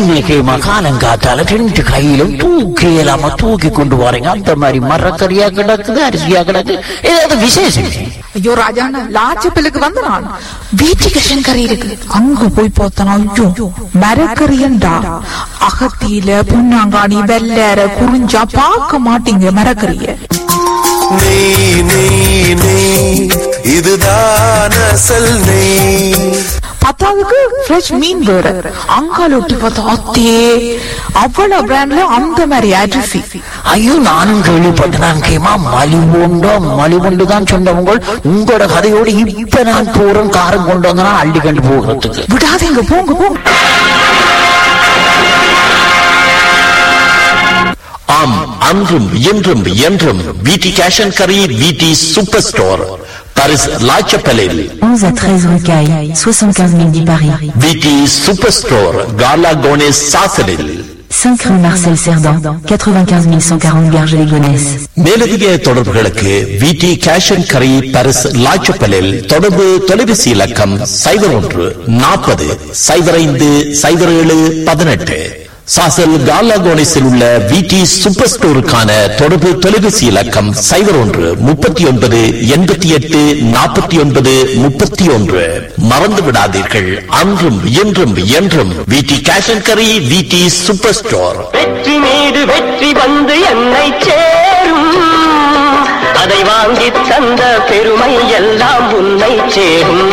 என்னைக்குமா காலங்காத்தால ரெண்டு கையிலும் தூக்கி இல்லாம தூக்கி கொண்டு போறீங்க அந்த மாதிரி மரக்கறியா கிடக்குது அரிசியா கிடக்கு ஏதாவது விசேஷம் ஐயோ ராஜாண்ணா லாச்சப்பிலுக்கு வந்து நான் வீட்டுக்கு கறி இருக்கு அங்க போய் பார்த்தனா ஐயோ மரக்கறியண்டா அகத்தியில புண்ணாங்காணி வெள்ளற குறிஞ்சா பார்க்க மாட்டீங்க மரக்கறிய நெய் நெய் நெய் இதுதான் அசல் நெய் பத்தாவதுக்கு ஃப்ரெஷ் மீன் வேற அங்கால ஒட்டி பார்த்தா அத்தே அவ்வளவு பிராண்ட்ல அந்த மாதிரி அரிசி ஐயோ நானும் கேள்விப்பட்டேன் நான் கேமா மலிவுண்டோ மலிவுண்டு தான் சொன்னவங்க உங்களோட கதையோடு இப்ப நான் போறேன் காரம் கொண்டு வந்தனா அள்ளி கண்டு போகிறதுக்கு விடாதீங்க போங்க போங்க ஆம் அன்றும் இன்றும் என்றும் விடி கேஷ் அண்ட் கரி விடி சூப்பர் ஸ்டோர் பாரிஸ் லாச்சப்பலில் 11 à 13 rue Caille, 75 010 Paris. விடி சூப்பர் ஸ்டோர் கார்லா கோனேஸ் சாசலில் 5 rue Marcel Cerdan, 95 140 Garges-les-Gonesse. மேலதிக தொடர்புகளுக்கு விடி கேஷ் அண்ட் கரி பாரிஸ் லாச்சப்பலில் தொடர்பு தொலைபேசி இலக்கம் சைபர் ஒன்று நாற்பது சைபர் ஐந்து சைபர் ஏழு பதினெட்டு சாசல் கார்லா கோனேஸில் உள்ள விடி சூப்பர் ஸ்டோருக்கான தொடர்பு தொலைபேசி இலக்கம் சைபர் ஒன்று முப்பத்தி ஒன்பது எண்பத்தி எட்டு நாற்பத்தி ஒன்பது முப்பத்தி ஒன்று மறந்து விடாதீர்கள் அன்றும் இன்றும் என்றும் விடி கேஷ் அண்ட் கரி விடி சூப்பர் ஸ்டோர் வெற்றி மீது வெற்றி வந்து என்னை சேரும் அதை வாங்கி தந்த பெருமை எல்லாம் உன்னை சேரும்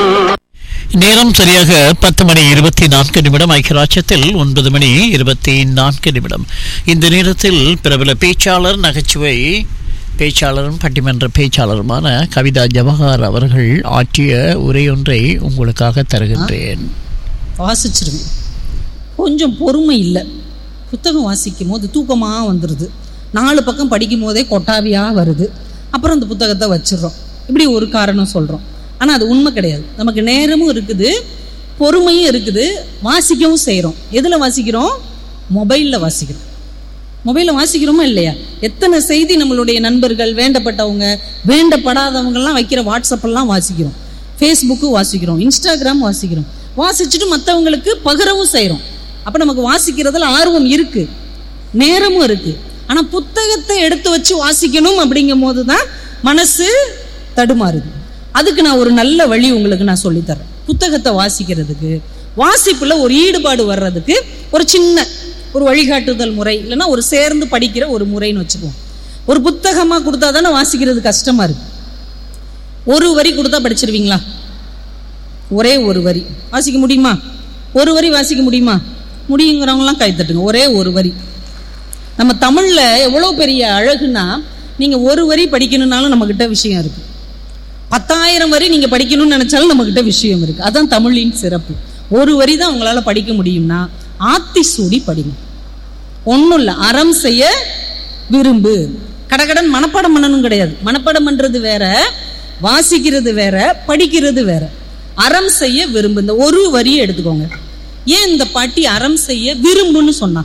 நேரம் சரியாக பத்து மணி இருபத்தி நான்கு நிமிடம் ஐக்கியராட்சத்தில் ஒன்பது மணி இருபத்தி நான்கு நிமிடம் இந்த நேரத்தில் பிரபல பேச்சாளர் நகைச்சுவை பேச்சாளரும் பட்டிமன்ற பேச்சாளருமான கவிதா ஜவஹர் அவர்கள் ஆற்றிய உரையொன்றை உங்களுக்காக தருகின்றேன் வாசிச்சிருவேன் கொஞ்சம் பொறுமை இல்லை புத்தகம் வாசிக்கும் போது தூக்கமாக வந்துடுது நாலு பக்கம் படிக்கும் போதே கொட்டாவியாக வருது அப்புறம் அந்த புத்தகத்தை வச்சிடுறோம் இப்படி ஒரு காரணம் சொல்கிறோம் ஆனால் அது உண்மை கிடையாது நமக்கு நேரமும் இருக்குது பொறுமையும் இருக்குது வாசிக்கவும் செய்கிறோம் எதில் வாசிக்கிறோம் மொபைலில் வாசிக்கிறோம் மொபைலில் வாசிக்கிறோமா இல்லையா எத்தனை செய்தி நம்மளுடைய நண்பர்கள் வேண்டப்பட்டவங்க வேண்டப்படாதவங்கெல்லாம் வைக்கிற வாட்ஸ்அப்பெல்லாம் வாசிக்கிறோம் ஃபேஸ்புக்கு வாசிக்கிறோம் இன்ஸ்டாகிராம் வாசிக்கிறோம் வாசிச்சுட்டு மற்றவங்களுக்கு பகிரவும் செய்கிறோம் அப்போ நமக்கு வாசிக்கிறதுல ஆர்வம் இருக்கு நேரமும் இருக்கு ஆனால் புத்தகத்தை எடுத்து வச்சு வாசிக்கணும் அப்படிங்கும் போது தான் மனசு தடுமாறுது அதுக்கு நான் ஒரு நல்ல வழி உங்களுக்கு நான் சொல்லித்தரேன் புத்தகத்தை வாசிக்கிறதுக்கு வாசிப்புல ஒரு ஈடுபாடு வர்றதுக்கு ஒரு சின்ன ஒரு வழிகாட்டுதல் முறை இல்லைன்னா ஒரு சேர்ந்து படிக்கிற ஒரு முறைன்னு வச்சுக்குவோம் ஒரு புத்தகமா கொடுத்தா தானே வாசிக்கிறது கஷ்டமா இருக்கு ஒரு வரி கொடுத்தா படிச்சிருவீங்களா ஒரே ஒரு வரி வாசிக்க முடியுமா ஒரு வரி வாசிக்க முடியுமா முடியுங்கிறவங்களாம் கை தட்டுங்க ஒரே ஒரு வரி நம்ம தமிழ்ல எவ்வளோ பெரிய அழகுனா நீங்க ஒரு வரி படிக்கணும்னாலும் நம்மக்கிட்ட விஷயம் இருக்கு பத்தாயிரம் வரி நீங்க படிக்கணும்னு நினைச்சாலும் நம்மக்கிட்ட விஷயம் இருக்கு அதான் தமிழின் சிறப்பு ஒரு வரி தான் உங்களால படிக்க முடியும்னா ஆத்தி சூடி படிங்க ஒன்றும் இல்லை அறம் செய்ய விரும்பு கடகடன் மனப்பாடம் பண்ணணும் கிடையாது மனப்பாடம் பண்றது வேற வாசிக்கிறது வேற படிக்கிறது வேற அறம் செய்ய விரும்பு இந்த ஒரு வரியை எடுத்துக்கோங்க ஏன் இந்த பாட்டி அறம் செய்ய விரும்புன்னு சொன்னா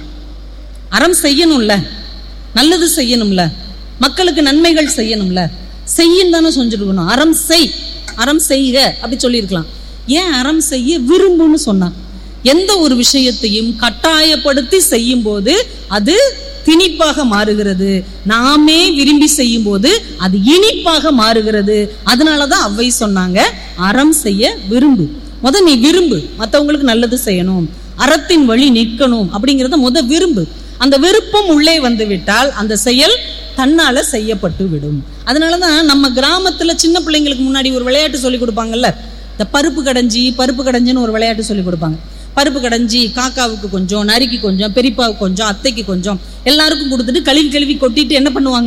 அறம் செய்யணும்ல நல்லது செய்யணும்ல மக்களுக்கு நன்மைகள் செய்யணும்ல செய்யும் தானே செஞ்சிருக்கணும் அறம் செய் அறம் செய்க அப்படி சொல்லியிருக்கலாம் ஏன் அறம் செய்ய விரும்புன்னு சொன்னா எந்த ஒரு விஷயத்தையும் கட்டாயப்படுத்தி செய்யும் போது அது திணிப்பாக மாறுகிறது நாமே விரும்பி செய்யும் போது அது இனிப்பாக மாறுகிறது அதனாலதான் அவ்வை சொன்னாங்க அறம் செய்ய விரும்பு முத நீ விரும்பு மற்றவங்களுக்கு நல்லது செய்யணும் அறத்தின் வழி நிற்கணும் அப்படிங்கிறத முத விரும்பு அந்த விருப்பம் உள்ளே வந்து விட்டால் அந்த செயல் தன்னால செய்யப்பட்டு விடும் அதனாலதான் நம்ம கிராமத்துல சின்ன பிள்ளைங்களுக்கு முன்னாடி ஒரு விளையாட்டு சொல்லி கொடுப்பாங்கல்ல இந்த பருப்பு கடைஞ்சி பருப்பு கடைஞ்சின்னு ஒரு விளையாட்டு சொல்லி கொடுப்பாங்க பருப்பு கடைஞ்சி காக்காவுக்கு கொஞ்சம் நரிக்கு கொஞ்சம் பெரியப்பாவுக்கு கொஞ்சம் அத்தைக்கு கொஞ்சம் எல்லாருக்கும் கொடுத்துட்டு கழுவி கழுவி கொட்டிட்டு என்ன பண்ணுவாங்க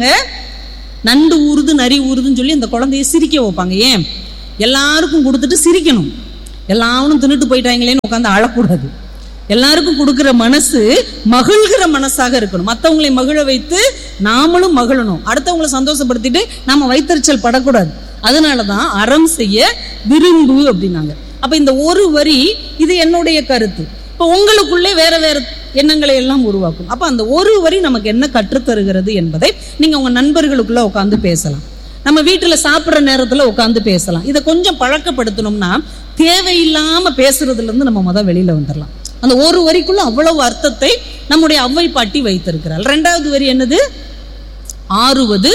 நண்டு ஊறுது நரி ஊறுதுன்னு சொல்லி அந்த குழந்தைய சிரிக்க வைப்பாங்க ஏன் எல்லாருக்கும் கொடுத்துட்டு சிரிக்கணும் எல்லாரும் தின்னுட்டு போயிட்டாங்களேன்னு உட்காந்து அழக்கூடாது எல்லாருக்கும் கொடுக்கிற மனசு மகிழ்கிற மனசாக இருக்கணும் மற்றவங்களை மகிழ வைத்து நாமளும் மகிழணும் அடுத்தவங்களை சந்தோஷப்படுத்திட்டு நாம வைத்தறிச்சல் படக்கூடாது அதனாலதான் அறம் செய்ய விரும்பு அப்படின்னாங்க அப்ப இந்த ஒரு வரி இது என்னுடைய கருத்து இப்ப உங்களுக்குள்ளே வேற வேற எண்ணங்களை எல்லாம் உருவாக்கும் அப்ப அந்த ஒரு வரி நமக்கு என்ன கற்றுத்தருகிறது என்பதை நீங்க உங்க நண்பர்களுக்குள்ள உட்காந்து பேசலாம் நம்ம வீட்டுல சாப்பிடுற நேரத்துல உட்காந்து பேசலாம் இதை கொஞ்சம் பழக்கப்படுத்தணும்னா தேவையில்லாம பேசுறதுல இருந்து நம்ம முத வெளியில வந்துடலாம் அந்த ஒரு வரிக்குள்ள அவ்வளவு அர்த்தத்தை நம்முடைய அவ்வை பாட்டி வைத்திருக்கிறாள் ரெண்டாவது வரி என்னது ஆறுவது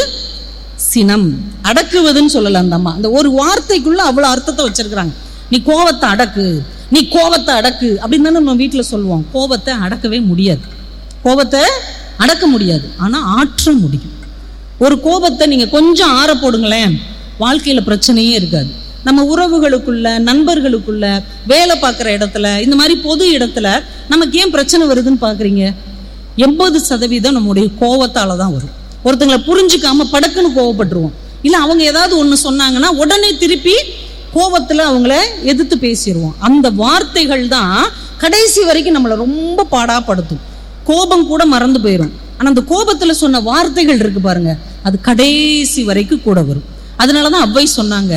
சினம் அடக்குவதுன்னு சொல்லல அந்த அம்மா அந்த ஒரு வார்த்தைக்குள்ள அவ்வளவு அர்த்தத்தை வச்சிருக்கிறாங்க நீ கோவத்தை அடக்கு நீ கோவத்தை அடக்கு அப்படின்னு தானே நம்ம வீட்டுல சொல்லுவோம் கோவத்தை அடக்கவே முடியாது கோவத்தை அடக்க முடியாது ஆனா ஆற்ற முடியும் ஒரு கோபத்தை நீங்க கொஞ்சம் ஆற போடுங்களேன் வாழ்க்கையில பிரச்சனையே இருக்காது நம்ம உறவுகளுக்குள்ள நண்பர்களுக்குள்ள வேலை பார்க்குற இடத்துல இந்த மாதிரி பொது இடத்துல நமக்கு ஏன் பிரச்சனை வருதுன்னு பாக்குறீங்க எண்பது சதவீதம் நம்முடைய கோவத்தால தான் வரும் ஒருத்தங்களை புரிஞ்சுக்காம படக்குன்னு கோவப்பட்டுருவோம் இல்ல அவங்க ஏதாவது ஒண்ணு சொன்னாங்கன்னா உடனே திருப்பி கோவத்துல அவங்கள எதிர்த்து பேசிடுவோம் அந்த வார்த்தைகள் தான் கடைசி வரைக்கும் நம்மளை ரொம்ப பாடாப்படுத்தும் கோபம் கூட மறந்து போயிடும் ஆனா அந்த கோபத்துல சொன்ன வார்த்தைகள் இருக்கு பாருங்க அது கடைசி வரைக்கும் கூட வரும் அதனாலதான் அவ்வை சொன்னாங்க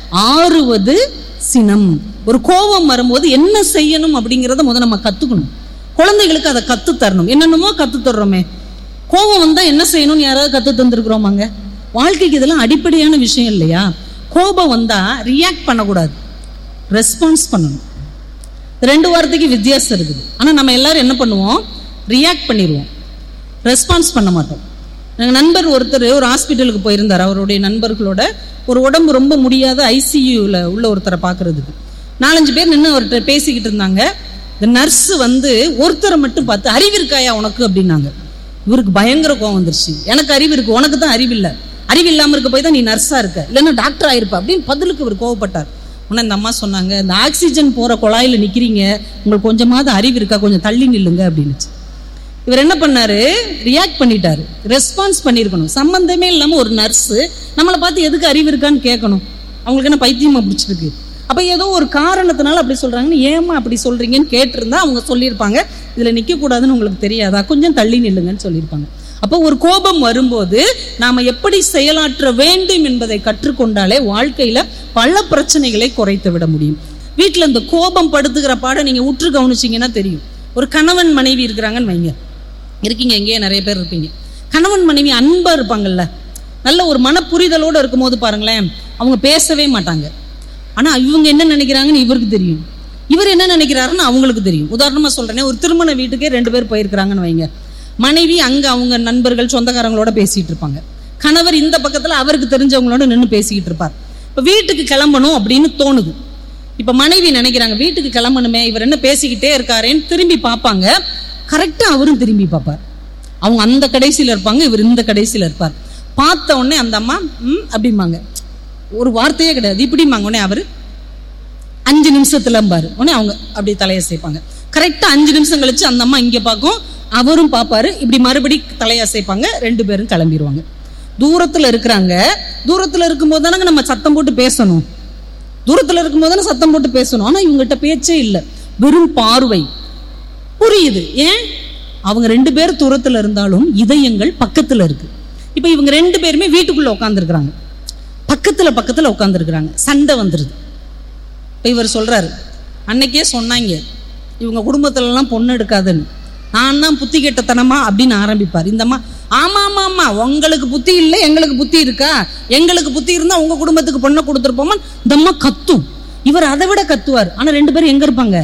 ஆறுவது சினம் ஒரு கோபம் வரும்போது என்ன செய்யணும் அப்படிங்கிறத முத நம்ம கத்துக்கணும் குழந்தைகளுக்கு அதை கத்து தரணும் என்னென்னமோ கத்து தர்றோமே கோபம் வந்தா என்ன செய்யணும்னு யாராவது கத்து தந்திருக்கிறோமாங்க வாழ்க்கைக்கு இதெல்லாம் அடிப்படையான விஷயம் இல்லையா கோபம் வந்தா ரியாக்ட் பண்ணக்கூடாது ரெஸ்பான்ஸ் பண்ணணும் ரெண்டு வார்த்தைக்கு வித்தியாசம் இருக்குது ஆனா நம்ம எல்லாரும் என்ன பண்ணுவோம் ரியாக்ட் பண்ணிடுவோம் ரெஸ்பான்ஸ் பண்ண மாட்டோம் எங்கள் நண்பர் ஒருத்தர் ஒரு ஹாஸ்பிட்டலுக்கு போயிருந்தார் அவருடைய நண்பர்களோட ஒரு உடம்பு ரொம்ப முடியாத ஐசியூவில் உள்ள ஒருத்தரை பார்க்கறதுக்கு நாலஞ்சு பேர் நின்று அவர்கிட்ட பேசிக்கிட்டு இருந்தாங்க இந்த நர்ஸ் வந்து ஒருத்தரை மட்டும் பார்த்து அறிவு இருக்காயா உனக்கு அப்படின்னாங்க இவருக்கு பயங்கர கோவம் வந்துருச்சு எனக்கு அறிவு இருக்கு உனக்கு தான் அறிவு இல்லை அறிவு இல்லாமல் இருக்க போய் தான் நீ நர்ஸாக இருக்க இல்லைன்னா டாக்டர் ஆயிருப்ப அப்படின்னு பதிலுக்கு இவர் கோவப்பட்டார் உடனே இந்த அம்மா சொன்னாங்க இந்த ஆக்சிஜன் போகிற குழாயில் நிற்கிறீங்க உங்களுக்கு கொஞ்சமாவது அறிவு இருக்கா கொஞ்சம் தள்ளி நில்லுங்க அப்படின்னுச்சு இவர் என்ன பண்ணாரு ரியாக்ட் பண்ணிட்டாரு ரெஸ்பான்ஸ் பண்ணியிருக்கணும் சம்பந்தமே இல்லாம ஒரு நர்ஸ் நம்மளை பார்த்து எதுக்கு அறிவு இருக்கான்னு கேட்கணும் அவங்களுக்கு என்ன பைத்தியமா பிடிச்சிருக்கு அப்ப ஏதோ ஒரு காரணத்தினால அப்படி சொல்றாங்கன்னு ஏமா அப்படி சொல்றீங்கன்னு கேட்டிருந்தா அவங்க சொல்லியிருப்பாங்க இதுல நிக்க கூடாதுன்னு உங்களுக்கு தெரியாதா கொஞ்சம் தள்ளி நில்லுங்கன்னு சொல்லியிருப்பாங்க அப்போ ஒரு கோபம் வரும்போது நாம எப்படி செயலாற்ற வேண்டும் என்பதை கற்றுக்கொண்டாலே வாழ்க்கையில பல பிரச்சனைகளை குறைத்து விட முடியும் வீட்டுல இந்த கோபம் படுத்துகிற பாடம் நீங்க உற்று கவனிச்சீங்கன்னா தெரியும் ஒரு கணவன் மனைவி இருக்கிறாங்கன்னு வைங்க இருக்கீங்க எங்கேயே நிறைய பேர் இருப்பீங்க கணவன் மனைவி அன்பா இருப்பாங்கல்ல நல்ல ஒரு மன புரிதலோட இருக்கும்போது பாருங்களேன் அவங்க பேசவே மாட்டாங்க ஆனா இவங்க என்ன நினைக்கிறாங்கன்னு இவருக்கு தெரியும் இவர் என்ன நினைக்கிறாருன்னு அவங்களுக்கு தெரியும் உதாரணமா சொல்றேனே ஒரு திருமண வீட்டுக்கே ரெண்டு பேர் போயிருக்கிறாங்கன்னு வைங்க மனைவி அங்க அவங்க நண்பர்கள் சொந்தக்காரங்களோட பேசிட்டு இருப்பாங்க கணவர் இந்த பக்கத்துல அவருக்கு தெரிஞ்சவங்களோட நின்று பேசிக்கிட்டு இருப்பார் இப்ப வீட்டுக்கு கிளம்பணும் அப்படின்னு தோணுது இப்ப மனைவி நினைக்கிறாங்க வீட்டுக்கு கிளம்பணுமே இவர் என்ன பேசிக்கிட்டே இருக்காரேன்னு திரும்பி பார்ப்பாங்க கரெக்டா அவரும் திரும்பி பார்ப்பார் அவங்க அந்த கடைசியில இருப்பாங்க இவர் இந்த கடைசியில இருப்பார் பார்த்த உடனே அந்த அம்மா ம் அப்படிம்பாங்க ஒரு வார்த்தையே கிடையாது இப்படிம்பாங்க உடனே அவரு அஞ்சு நிமிஷத்துல பாரு உடனே அவங்க அப்படி தலையை சேர்ப்பாங்க கரெக்டா அஞ்சு நிமிஷம் கழிச்சு அந்த அம்மா இங்க பார்க்கும் அவரும் பார்ப்பாரு இப்படி மறுபடி தலையசைப்பாங்க ரெண்டு பேரும் கிளம்பிடுவாங்க தூரத்துல இருக்கிறாங்க தூரத்துல இருக்கும்போது தானங்க நம்ம சத்தம் போட்டு பேசணும் தூரத்துல இருக்கும்போது தானே சத்தம் போட்டு பேசணும் ஆனா இவங்ககிட்ட பேச்சே இல்லை வெறும் பார்வை புரியுது ஏன் அவங்க ரெண்டு பேர் தூரத்துல இருந்தாலும் இதயங்கள் பக்கத்துல இருக்கு இப்ப இவங்க ரெண்டு பேருமே வீட்டுக்குள்ள உட்காந்துருக்குறாங்க பக்கத்துல பக்கத்துல உட்காந்துருக்குறாங்க சண்டை வந்துருது இப்ப இவர் சொல்றாரு அன்னைக்கே சொன்னாங்க இவங்க குடும்பத்துல எல்லாம் பொண்ணு எடுக்காதுன்னு நான் தான் புத்தி கெட்டத்தனமா அப்படின்னு ஆரம்பிப்பார் இந்த அம்மா ஆமா ஆமா ஆமா உங்களுக்கு புத்தி இல்லை எங்களுக்கு புத்தி இருக்கா எங்களுக்கு புத்தி இருந்தா உங்க குடும்பத்துக்கு பொண்ணை கொடுத்துருப்போமா இந்த அம்மா கத்தும் இவர் அதை விட கத்துவார் ஆனா ரெண்டு பேரும் எங்க இருப்பாங்க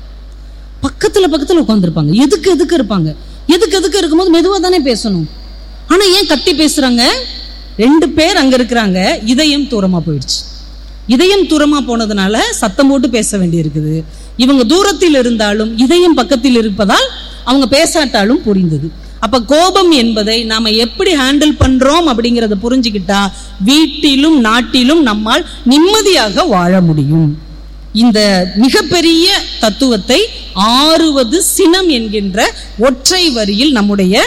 பக்கத்துல பக்கத்துல உட்காந்துருப்பாங்க எதுக்கு எதுக்கு இருப்பாங்க எதுக்கு எதுக்கு இருக்கும்போது மெதுவா தானே பேசணும் ஆனா ஏன் கத்தி பேசுறாங்க ரெண்டு பேர் அங்க இருக்கிறாங்க இதயம் தூரமா போயிடுச்சு இதயம் தூரமா போனதுனால சத்தம் போட்டு பேச வேண்டி இருக்குது இவங்க தூரத்தில் இருந்தாலும் இதயம் பக்கத்தில் இருப்பதால் அவங்க பேசாட்டாலும் புரிந்தது அப்ப கோபம் என்பதை நாம எப்படி ஹேண்டில் பண்றோம் அப்படிங்கறத புரிஞ்சுக்கிட்டா வீட்டிலும் நாட்டிலும் நம்மால் நிம்மதியாக வாழ முடியும் இந்த மிகப்பெரிய தத்துவத்தை ஆறுவது சினம் என்கின்ற ஒற்றை வரியில் நம்முடைய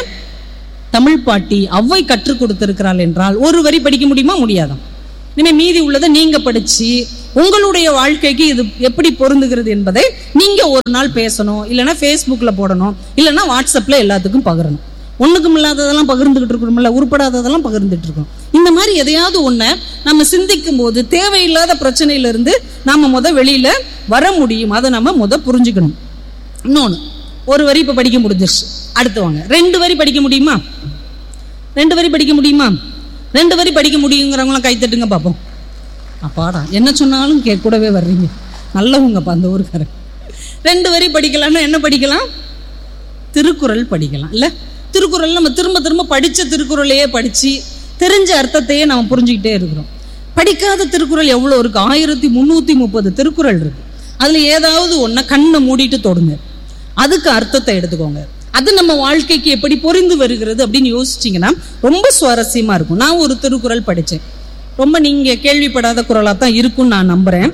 தமிழ் பாட்டி அவ்வை கற்றுக் கொடுத்திருக்கிறாள் என்றால் ஒரு வரி படிக்க முடியுமா முடியாதாம் இனிமே மீதி உள்ளதை நீங்க படிச்சு உங்களுடைய வாழ்க்கைக்கு இது எப்படி பொருந்துகிறது என்பதை நீங்க ஒரு நாள் பேசணும் இல்லைன்னா ஃபேஸ்புக்ல போடணும் இல்லைன்னா வாட்ஸ்அப்ல எல்லாத்துக்கும் பகிரணும் ஒண்ணுக்கும் இல்லாததெல்லாம் பகிர்ந்துகிட்டு இருக்கிறோம்ல உருப்படாததெல்லாம் பகிர்ந்துட்டு இருக்கோம் இந்த மாதிரி எதையாவது ஒண்ண நம்ம சிந்திக்கும் போது தேவையில்லாத பிரச்சனையில இருந்து நாம முத வெளியில வர முடியும் அதை நம்ம முத புரிஞ்சுக்கணும் இன்னொன்னு ஒரு வரி இப்ப படிக்க முடிஞ்சிருச்சு அடுத்து வாங்க ரெண்டு வரி படிக்க முடியுமா ரெண்டு வரி படிக்க முடியுமா ரெண்டு வரி படிக்க முடியுங்கிறவங்களாம் கை தட்டுங்க பார்ப்போம் அப்பாடா என்ன சொன்னாலும் கே கூடவே வர்றீங்க நல்லவங்கப்பா அந்த ஊருக்காரன் ரெண்டு வரி படிக்கலாம்னா என்ன படிக்கலாம் திருக்குறள் படிக்கலாம் இல்ல திருக்குறள் நம்ம திரும்ப திரும்ப படிச்ச திருக்குறளையே படிச்சு தெரிஞ்ச அர்த்தத்தையே நம்ம புரிஞ்சுக்கிட்டே இருக்கிறோம் படிக்காத திருக்குறள் எவ்வளவு இருக்கு ஆயிரத்தி முந்நூத்தி முப்பது திருக்குறள் இருக்கு அதுல ஏதாவது ஒன்ன கண்ணை மூடிட்டு தொடுங்க அதுக்கு அர்த்தத்தை எடுத்துக்கோங்க அது நம்ம வாழ்க்கைக்கு எப்படி பொரிந்து வருகிறது அப்படின்னு யோசிச்சீங்கன்னா ரொம்ப சுவாரஸ்யமா இருக்கும் நான் ஒரு திருக்குறள் படிச்சேன் ரொம்ப நீங்க கேள்விப்படாத குரலா தான் இருக்கும்னு நான் நம்புறேன்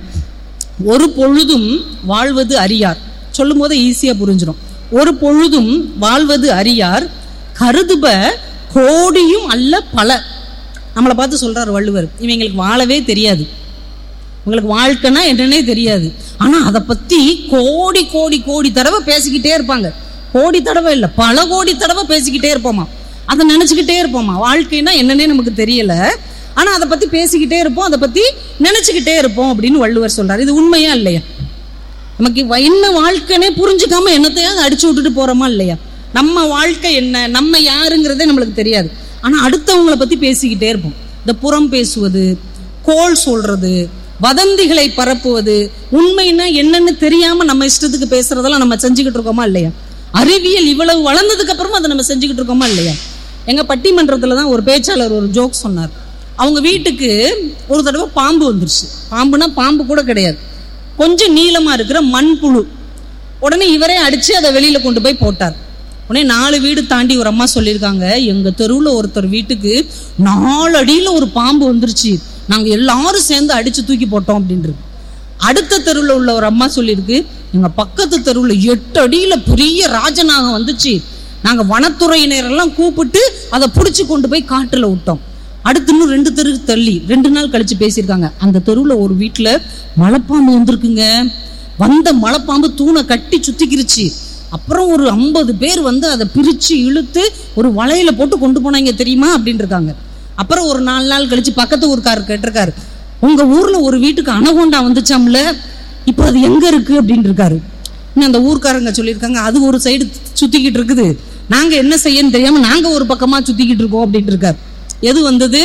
ஒரு பொழுதும் வாழ்வது அறியார் சொல்லும் போது ஈஸியா புரிஞ்சிடும் ஒரு பொழுதும் வாழ்வது அறியார் கருதுப கோடியும் அல்ல பல நம்மளை பார்த்து சொல்றாரு வள்ளுவர் இவங்களுக்கு வாழவே தெரியாது உங்களுக்கு வாழ்க்கைனா என்னன்னே தெரியாது ஆனா அதை பத்தி கோடி கோடி கோடி தடவை பேசிக்கிட்டே இருப்பாங்க கோடி தடவை இல்ல பல கோடி தடவை பேசிக்கிட்டே இருப்போமா அதை நினைச்சுக்கிட்டே இருப்போமா வாழ்க்கைனா என்னன்னே நமக்கு தெரியல ஆனா அதை பத்தி பேசிக்கிட்டே இருப்போம் அதை பத்தி நினைச்சுக்கிட்டே இருப்போம் அப்படின்னு வள்ளுவர் சொல்றாரு இது உண்மையா இல்லையா நமக்கு வ- என்ன வாழ்க்கைனே புரிஞ்சுக்காம என்னத்தையாவது அடிச்சு விட்டுட்டு போறோமா இல்லையா நம்ம வாழ்க்கை என்ன நம்ம யாருங்கிறதே நம்மளுக்கு தெரியாது ஆனா அடுத்தவங்களை பத்தி பேசிக்கிட்டே இருப்போம் இந்த புறம் பேசுவது கோல் சொல்றது வதந்திகளை பரப்புவது உண்மைன்னா என்னன்னு தெரியாம நம்ம இஷ்டத்துக்கு பேசுறதெல்லாம் நம்ம செஞ்சுக்கிட்டு இருக்கோமா இல்லையா அறிவியல் இவ்வளவு வளர்ந்ததுக்கு அப்புறமா அதை நம்ம செஞ்சுக்கிட்டு இருக்கோமா இல்லையா எங்க பட்டிமன்றத்துல தான் ஒரு பேச்சாளர் ஒரு ஜோக் சொன்னார் அவங்க வீட்டுக்கு ஒரு தடவை பாம்பு வந்துருச்சு பாம்புனா பாம்பு கூட கிடையாது கொஞ்சம் நீளமா இருக்கிற மண்புழு உடனே இவரே அடிச்சு அதை வெளியில கொண்டு போய் போட்டார் உடனே நாலு வீடு தாண்டி ஒரு அம்மா சொல்லியிருக்காங்க எங்க தெருவுல ஒருத்தர் வீட்டுக்கு நாலு அடியில ஒரு பாம்பு வந்துருச்சு நாங்க எல்லாரும் சேர்ந்து அடிச்சு தூக்கி போட்டோம் அப்படின்றது அடுத்த தெருவுல உள்ள ஒரு அம்மா சொல்லியிருக்கு எங்க பக்கத்து தெருவுல எட்டு அடியில பெரிய ராஜநாகம் வந்துச்சு நாங்க வனத்துறையினர் எல்லாம் கூப்பிட்டு அதை புடிச்சு கொண்டு போய் காட்டுல விட்டோம் அடுத்து இன்னும் ரெண்டு தெரு தள்ளி ரெண்டு நாள் கழிச்சு பேசியிருக்காங்க அந்த தெருவுல ஒரு வீட்டுல மலைப்பாம்பு வந்திருக்குங்க வந்த மலைப்பாம்பு தூணை கட்டி சுத்திக்கிருச்சு அப்புறம் ஒரு ஐம்பது பேர் வந்து அதை பிரிச்சு இழுத்து ஒரு வலையில போட்டு கொண்டு போனாங்க தெரியுமா அப்படின்னு இருக்காங்க அப்புறம் ஒரு நாலு நாள் கழிச்சு பக்கத்து ஊர்க்காரர் கேட்டிருக்காரு உங்க ஊர்ல ஒரு வீட்டுக்கு அனகோண்டா வந்துச்சாம்ல இப்போ அது எங்க இருக்கு அப்படின்னு இருக்காரு இன்னும் அந்த ஊர்க்காரங்க சொல்லியிருக்காங்க அது ஒரு சைடு சுத்திக்கிட்டு இருக்குது நாங்க என்ன செய்யன்னு தெரியாம நாங்க ஒரு பக்கமா சுத்திக்கிட்டு இருக்கோம் அப்படின்னு இருக்காரு எது வந்தது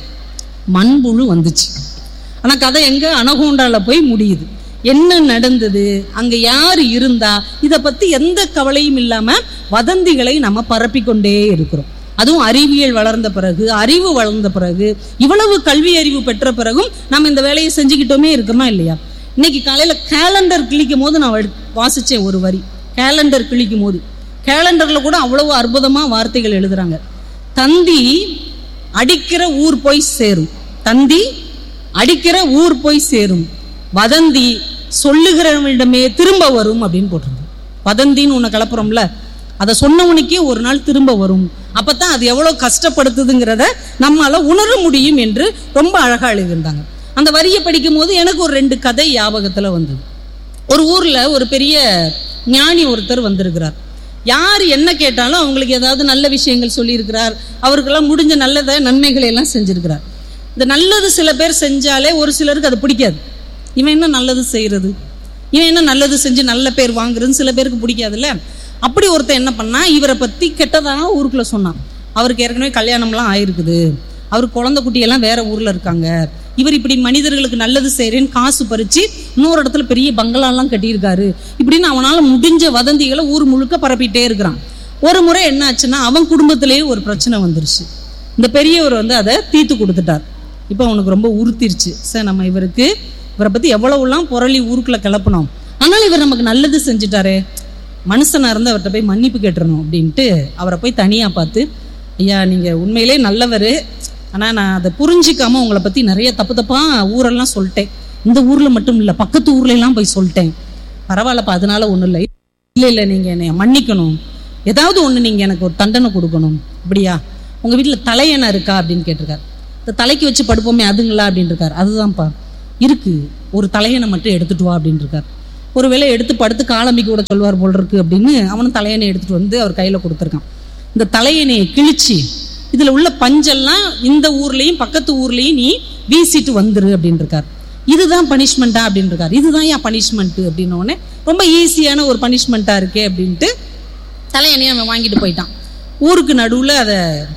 மண்புழு வந்துச்சு ஆனா கதை எங்க அனகோண்டால போய் முடியுது என்ன நடந்தது அங்க யாரு இருந்தா இத பத்தி எந்த கவலையும் இல்லாம வதந்திகளை நம்ம பரப்பிக்கொண்டே இருக்கிறோம் அதுவும் அறிவியல் வளர்ந்த பிறகு அறிவு வளர்ந்த பிறகு இவ்வளவு கல்வி அறிவு பெற்ற பிறகும் நம்ம இந்த வேலையை செஞ்சுக்கிட்டோமே இருக்கோமா இல்லையா இன்னைக்கு காலையில கேலண்டர் கிழிக்கும் போது நான் வடி- வாசிச்சேன் ஒரு வரி கேலண்டர் கிழிக்கும் போது கேலண்டர்ல கூட அவ்வளவு அற்புதமா வார்த்தைகள் எழுதுறாங்க தந்தி அடிக்கிற ஊர் போய் சேரும் தந்தி அடிக்கிற ஊர் போய் சேரும் வதந்தி சொல்லுகிறவனிடமே திரும்ப வரும் அப்படின்னு போட்டிருந்தோம் வதந்தின்னு உன்னை கலப்புறோம்ல அதை சொன்னவனுக்கே ஒரு நாள் திரும்ப வரும் அப்பதான் அது எவ்வளவு கஷ்டப்படுத்துதுங்கிறத நம்மால உணர முடியும் என்று ரொம்ப அழகா எழுதியிருந்தாங்க அந்த வரியை படிக்கும் போது எனக்கு ஒரு ரெண்டு கதை ஞாபகத்துல வந்தது ஒரு ஊர்ல ஒரு பெரிய ஞானி ஒருத்தர் வந்திருக்கிறார் யார் என்ன கேட்டாலும் அவங்களுக்கு ஏதாவது நல்ல விஷயங்கள் சொல்லியிருக்கிறார் அவருக்கெல்லாம் முடிஞ்ச நல்லதை நன்மைகளை எல்லாம் செஞ்சிருக்கிறார் இந்த நல்லது சில பேர் செஞ்சாலே ஒரு சிலருக்கு அது பிடிக்காது இவன் என்ன நல்லது செய்யறது இவன் என்ன நல்லது செஞ்சு நல்ல பேர் வாங்குறதுன்னு சில பேருக்கு பிடிக்காதுல்ல அப்படி ஒருத்தன் என்ன பண்ணா இவரை பத்தி கெட்டதாக ஊருக்குள்ள சொன்னான் அவருக்கு ஏற்கனவே கல்யாணம்லாம் ஆயிருக்குது அவர் குழந்தை குட்டியெல்லாம் வேற ஊர்ல இருக்காங்க இவர் இப்படி மனிதர்களுக்கு நல்லது செய்யறேன்னு காசு பறிச்சு இன்னொரு இடத்துல பெரிய பங்களாலாம் கட்டியிருக்காரு இப்படின்னு அவனால முடிஞ்ச வதந்திகளை ஊர் முழுக்க பரப்பிட்டே இருக்கிறான் ஒரு முறை என்ன ஆச்சுன்னா அவன் குடும்பத்திலேயே ஒரு பிரச்சனை வந்துருச்சு இந்த பெரியவர் வந்து அதை தீர்த்து கொடுத்துட்டார் இப்போ அவனுக்கு ரொம்ப உறுத்திருச்சு சார் நம்ம இவருக்கு இவரை பத்தி எவ்வளவுலாம் புரளி ஊருக்குள்ள கிளப்பணும் ஆனாலும் இவர் நமக்கு நல்லது செஞ்சுட்டாரே மனுஷனா இருந்து அவர்கிட்ட போய் மன்னிப்பு கேட்டுறணும் அப்படின்ட்டு அவரை போய் தனியா பார்த்து ஐயா நீங்க உண்மையிலே நல்லவர் ஆனா நான் அதை புரிஞ்சிக்காம உங்களை பத்தி நிறைய தப்பு தப்பா ஊரெல்லாம் சொல்லிட்டேன் இந்த ஊர்ல மட்டும் இல்ல பக்கத்து ஊர்ல எல்லாம் போய் சொல்லிட்டேன் பரவாயில்லப்பா அதனால ஒண்ணும் இல்லை இல்ல இல்ல நீங்க என்னை மன்னிக்கணும் ஏதாவது ஒண்ணு நீங்க எனக்கு ஒரு தண்டனை கொடுக்கணும் அப்படியா உங்க வீட்டுல தலையணை இருக்கா அப்படின்னு கேட்டிருக்காரு இந்த தலைக்கு வச்சு படுப்போமே அதுங்களா அப்படின்னு இருக்காரு அதுதான்ப்பா இருக்கு ஒரு தலையணை மட்டும் எடுத்துட்டு வா அப்படின்னு இருக்காரு ஒருவேளை எடுத்து படுத்து காலம்பிக்கு கூட சொல்வார் போல் இருக்கு அப்படின்னு அவனும் தலையணை எடுத்துட்டு வந்து அவர் கையில கொடுத்துருக்கான் இந்த தலையணையை கிழிச்சு இதுல உள்ள பஞ்செல்லாம் இந்த ஊர்லயும் பக்கத்து ஊர்லயும் நீ வீசிட்டு வந்துரு அப்படின்னு இருக்காரு இதுதான் பனிஷ்மெண்டா அப்படின்னு இருக்காரு இதுதான் ஏன் பனிஷ்மெண்ட் அப்படின்னு உடனே ரொம்ப ஈஸியான ஒரு பனிஷ்மெண்ட்டா இருக்கே அப்படின்ட்டு தலையணையை அவன் வாங்கிட்டு போயிட்டான் ஊருக்கு நடுவுல அதை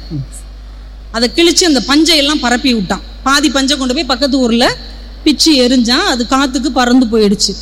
அதை கிழிச்சு அந்த பஞ்சை எல்லாம் பரப்பி விட்டான் பாதி பஞ்சை கொண்டு போய் பக்கத்து ஊர்ல பிச்சு எரிஞ்சான் அது காத்துக்கு பறந்து போயிடுச்சு